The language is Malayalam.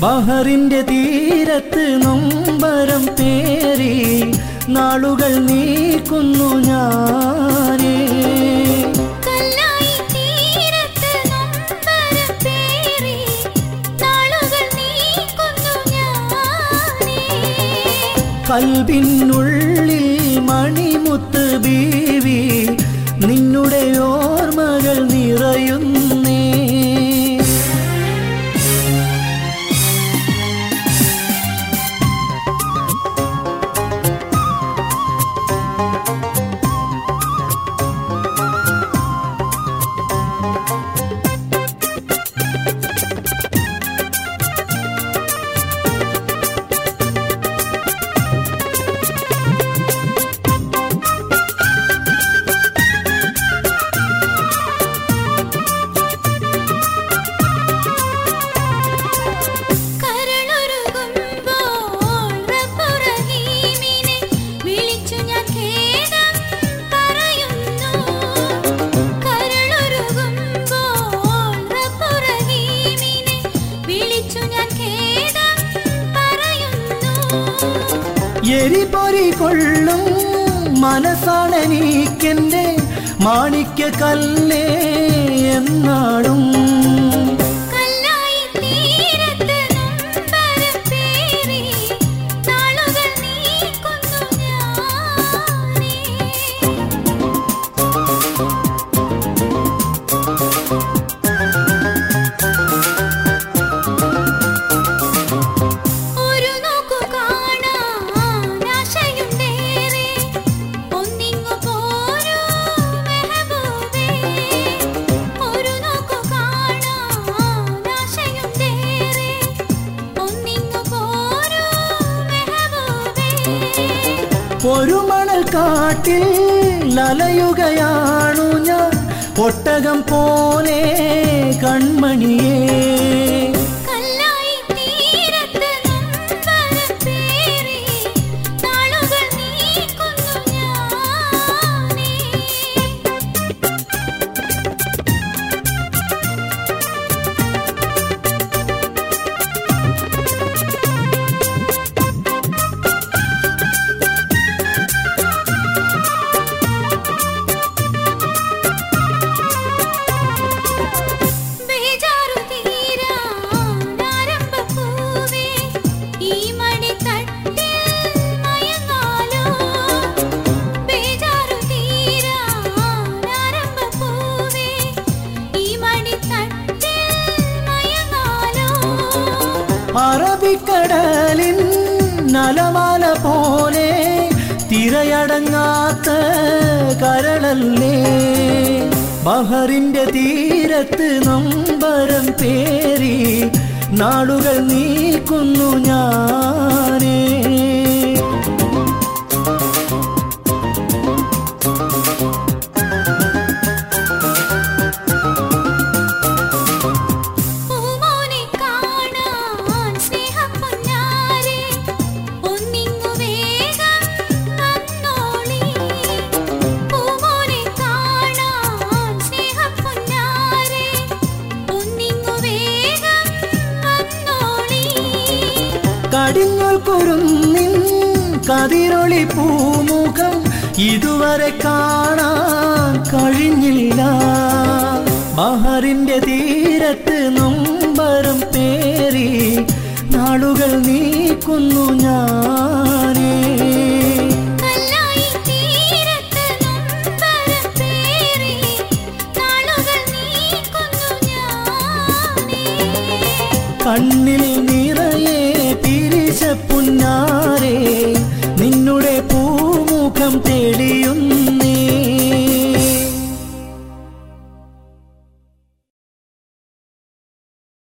ബഹറിന്റെ തീരത്ത് നൊമ്പരം പേറി നാളുകൾ നീക്കുന്നു ഞാനേ കല്ലായി തീരത്ത് നൊമ്പരം പേറി നാളുകൾ നീക്കുന്നു ഞാനേ കൽവിനുള്ളിൽ മണിമുത്ത് ബീവി നിന്നുടെ ഓർമ്മകൾ നിറയുന്നേ കരളൊരുകുമ്പോൾ റബ്ബുറഹീമിനെ വിളിച്ചു ഞാൻ ഖേദം പറയുന്നു കരളൊരുകുമ്പോൾ റബ്ബുറഹീമിനെ വിളിച്ചു ഞാൻ ഖേദം പറയുന്നു എരിപൊരി കൊള്ളും മനസ്സാണെനിക്കെന്റെ മാണിക്യ കല്ലേ എന്നാടും കല്ലായി തീരത്ത് നൊമ്പരം പേറി നാളുകൾ നീക്കുന്നു ഞാനേ ഒരു നോക്കു കാണാൻ ആശയുണ്ടേറെ ഒന്നിങ്ങു പോരൂ മെഹബൂബേ ഒരു നോക്കു കാണാൻ ആശയുണ്ടേറെ ഒന്നിങ്ങു പോരൂ മെഹബൂബേ പൊരുമണൽ കാട്ടിൽ ലലയുകയാണു ഞാൻ ഒട്ടകം പോലെ കൺമണിയേ കല്ലായി തീരത്ത് നൊമ്പരം പേറി നാളുകൾ നീക്കുന്നു ഞാനേ ബേജാറു തീരാനാരംഭപ്പൂവേ ഈ മണിത്തട്ടിൽ മയങ്ങാലോ ബേജാറു തീരാനാരംഭപ്പൂവേ ഈ മണിത്തട്ടിൽ മയങ്ങാലോ അറബിക്കടലിൻ നലമാല പോലെ തിരയടങ്ങാത്ത കരളല്ലേ ബഹറിന്റെ തീരത്ത് നമ്പരം പേറി നാളുകൾ നീക്കുന്നു ഞാനേ പൂമോനെ കാണാൻ സ്നേഹപ്പൊന്നാരെ ഒന്നിങ്ങു വേഗം വന്നോളി പൂമോനെ കാണാൻ സ്നേഹപ്പൊന്നാരെ ഒന്നിങ്ങു വേഗം വന്നോളി കടിഞ്ഞൽ കുരുന്നിൻ കതിരൊളി പൂമുഖം ഇതുവരെ കാണാൻ കഴിഞ്ഞില്ല ബഹറിന്റെ തീരത്ത് നൊമ്പരം പേറി നാളുകൾ നീക്കുന്നു ഞാനേ കല്ലായി തീരത്ത് നൊമ്പരം പേറി നാളുകൾ നീക്കുന്നു ഞാനേ കണ്ണിൽ നിറയെ പിരിച്ച പുന്നാരെ നിന്നുടെ പൂമുഖം തെളിയുന്നു